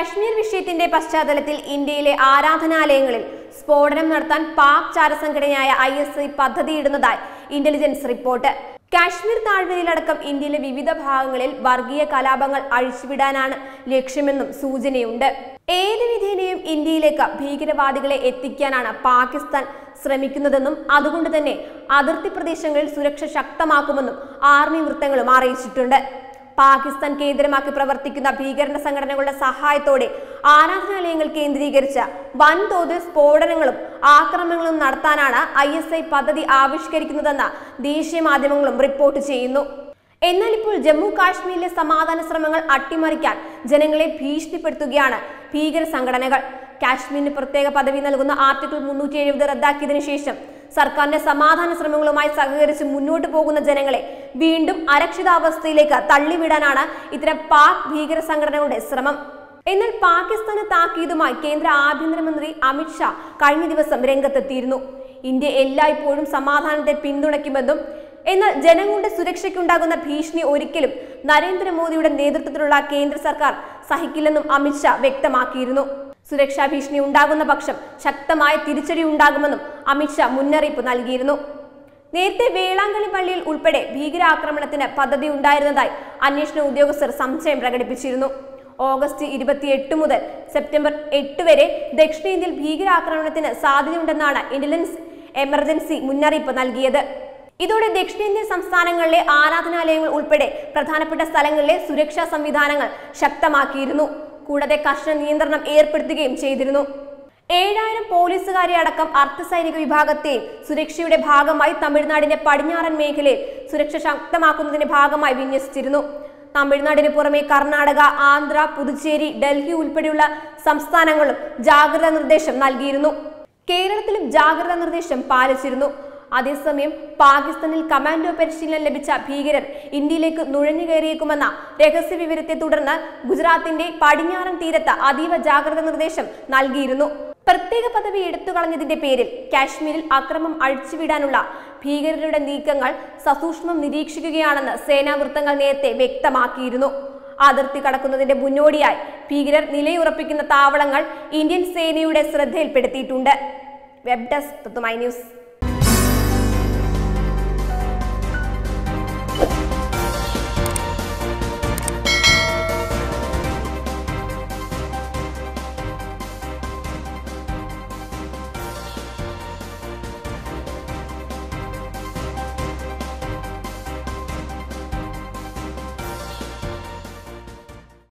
കാശ്മീർ വിഷയത്തിന്റെ പശ്ചാത്തലത്തിൽ ഇന്ത്യയിലെ ആരാധനാലയങ്ങളിൽ സ്ഫോടനം നടത്താൻ പാക് ചാരസംഘടനയായ ഐ എസ് ഐ പദ്ധതിയിടുന്നതായി ഇന്റലിജൻസ് റിപ്പോർട്ട് കാശ്മീർ താഴ്വരയിലടക്കം ഇന്ത്യയിലെ വിവിധ ഭാഗങ്ങളിൽ വർഗീയ കലാപങ്ങൾ അഴിച്ചുവിടാനാണ് ലക്ഷ്യമെന്നും സൂചനയുണ്ട് ഏത് വിധേനയും ഇന്ത്യയിലേക്ക് ഭീകരവാദികളെ എത്തിക്കാനാണ് പാകിസ്ഥാൻ ശ്രമിക്കുന്നതെന്നും അതുകൊണ്ട് തന്നെ അതിർത്തി പ്രദേശങ്ങളിൽ സുരക്ഷ ശക്തമാക്കുമെന്നും ആർമി വൃത്തങ്ങളും അറിയിച്ചിട്ടുണ്ട് പാകിസ്ഥാൻ കേന്ദ്രമാക്കി പ്രവർത്തിക്കുന്ന ഭീകര സംഘടനകളുടെ സഹായത്തോടെ ആരാധനാലയങ്ങൾ കേന്ദ്രീകരിച്ച വൻതോതിൽ സ്ഫോടനങ്ങളും ആക്രമണങ്ങളും നടത്താനാണ് ഐ എസ് ഐ പദ്ധതി ആവിഷ്കരിക്കുന്നതെന്ന് ദേശീയ മാധ്യമങ്ങളും റിപ്പോർട്ട് ചെയ്യുന്നു എന്നാൽ ഇപ്പോൾ ജമ്മു കാശ്മീരിലെ സമാധാന ശ്രമങ്ങൾ അട്ടിമറിക്കാൻ ജനങ്ങളെ ഭീഷണിപ്പെടുത്തുകയാണ് ഭീകര സംഘടനകൾ കാശ്മീരിന് പ്രത്യേക പദവി നൽകുന്ന ആർട്ടിക്കിൾ മുന്നൂറ്റി എഴുപത് റദ്ദാക്കിയതിനു ശേഷം സർക്കാരിന്റെ സമാധാന ശ്രമങ്ങളുമായി സഹകരിച്ച് മുന്നോട്ട് പോകുന്ന ജനങ്ങളെ വീണ്ടും അരക്ഷിതാവസ്ഥയിലേക്ക് തള്ളിവിടാനാണ് ഇത്തരം പാക് ഭീകര സംഘടനകളുടെ ശ്രമം എന്നാൽ പാകിസ്ഥാന് താക്കീതുമായി കേന്ദ്ര ആഭ്യന്തരമന്ത്രി അമിത്ഷാ കഴിഞ്ഞ ദിവസം രംഗത്തെത്തിയിരുന്നു ഇന്ത്യ എല്ലായ്പ്പോഴും സമാധാനത്തെ പിന്തുണയ്ക്കുമെന്നും എന്നാൽ ജനങ്ങളുടെ സുരക്ഷയ്ക്കുണ്ടാകുന്ന ഭീഷണി ഒരിക്കലും നരേന്ദ്രമോദിയുടെ നേതൃത്വത്തിലുള്ള കേന്ദ്ര സർക്കാർ സഹിക്കില്ലെന്നും അമിത്ഷാ വ്യക്തമാക്കിയിരുന്നു സുരക്ഷാ ഭീഷണി ഉണ്ടാകുന്ന പക്ഷം ശക്തമായ തിരിച്ചടി ഉണ്ടാകുമെന്നും അമിത്ഷാ മുന്നറിയിപ്പ് നൽകിയിരുന്നു നേരത്തെ വേളാങ്കണ്ണി പള്ളിയിൽ ഉൾപ്പെടെ ഭീകരാക്രമണത്തിന് പദ്ധതി ഉണ്ടായിരുന്നതായി അന്വേഷണ ഉദ്യോഗസ്ഥർ സംശയം പ്രകടിപ്പിച്ചിരുന്നു ഓഗസ്റ്റ് ഇരുപത്തിയെട്ട് മുതൽ സെപ്റ്റംബർ എട്ട് വരെ ദക്ഷിണേന്ത്യയിൽ ഭീകരാക്രമണത്തിന് സാധ്യതയുണ്ടെന്നാണ് ഇന്റലിജൻസ് എമർജൻസി മുന്നറിയിപ്പ് നൽകിയത് ഇതോടെ ദക്ഷിണേന്ത്യൻ സംസ്ഥാനങ്ങളിലെ ആരാധനാലയങ്ങൾ ഉൾപ്പെടെ പ്രധാനപ്പെട്ട സ്ഥലങ്ങളിലെ സുരക്ഷാ സംവിധാനങ്ങൾ ശക്തമാക്കിയിരുന്നു കൂടാതെ കർശന നിയന്ത്രണം ഏർപ്പെടുത്തുകയും ചെയ്തിരുന്നു ഏഴായിരം പോലീസുകാരെ അടക്കം അർദ്ധസൈനിക വിഭാഗത്തെയും സുരക്ഷയുടെ ഭാഗമായി തമിഴ്നാടിന്റെ പടിഞ്ഞാറൻ മേഖലയിൽ സുരക്ഷ ശക്തമാക്കുന്നതിന്റെ ഭാഗമായി വിന്യസിച്ചിരുന്നു തമിഴ്നാടിന് പുറമെ കർണാടക ആന്ധ്ര പുതുച്ചേരി ഡൽഹി ഉൾപ്പെടെയുള്ള സംസ്ഥാനങ്ങളും ജാഗ്രതാ നിർദ്ദേശം നൽകിയിരുന്നു കേരളത്തിലും ജാഗ്രതാ നിർദ്ദേശം പാലിച്ചിരുന്നു അതേസമയം പാകിസ്ഥാനിൽ കമാൻഡോ പരിശീലനം ലഭിച്ച ഭീകരർ ഇന്ത്യയിലേക്ക് നുഴഞ്ഞു കയറിയേക്കുമെന്ന രഹസ്യ വിവരത്തെ തുടർന്ന് ഗുജറാത്തിന്റെ പടിഞ്ഞാറൻ തീരത്ത് അതീവ ജാഗ്രതാ നിർദ്ദേശം നൽകിയിരുന്നു പ്രത്യേക പദവി എടുത്തുകളഞ്ഞതിന്റെ പേരിൽ കാശ്മീരിൽ അക്രമം അഴിച്ചുവിടാനുള്ള ഭീകരരുടെ നീക്കങ്ങൾ സസൂക്ഷ്മം നിരീക്ഷിക്കുകയാണെന്ന് സേനാ വൃത്തങ്ങൾ നേരത്തെ വ്യക്തമാക്കിയിരുന്നു അതിർത്തി കടക്കുന്നതിന്റെ മുന്നോടിയായി ഭീകരർ നിലയുറപ്പിക്കുന്ന താവളങ്ങൾ ഇന്ത്യൻ സേനയുടെ ശ്രദ്ധയിൽപ്പെടുത്തിയിട്ടുണ്ട് വെബ് ഡെസ്ക് തുത്തുമൈ ന്യൂസ്